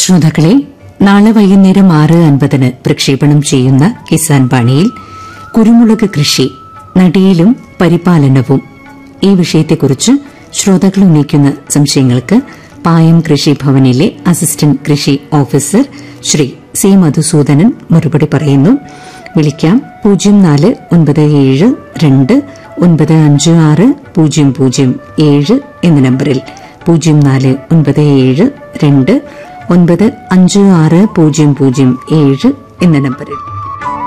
ശ്രോതാക്കളെ നാളെ വൈകുന്നേരം ആറ് അൻപതിന് പ്രക്ഷേപണം ചെയ്യുന്ന കിസാൻ ബാണിയിൽ കുരുമുളക് കൃഷി നടിയിലും പരിപാലനവും ഈ വിഷയത്തെക്കുറിച്ച് ശ്രോതാക്കൾ ഉന്നയിക്കുന്ന സംശയങ്ങൾക്ക് പായം കൃഷി ഭവനിലെ അസിസ്റ്റന്റ് കൃഷി ഓഫീസർ ശ്രീ സി മധുസൂദനൻ മറുപടി പറയുന്നു വിളിക്കാം പൂജ്യം നാല് ഒൻപത് ഏഴ് രണ്ട് ഒൻപത് അഞ്ച് ആറ് പൂജ്യം പൂജ്യം ഏഴ് എന്ന നമ്പറിൽ പൂജ്യം നാല് ഒൻപത് ഏഴ് രണ്ട് ഒൻപത് അഞ്ച് ആറ് പൂജ്യം പൂജ്യം ഏഴ് എന്ന നമ്പറിൽ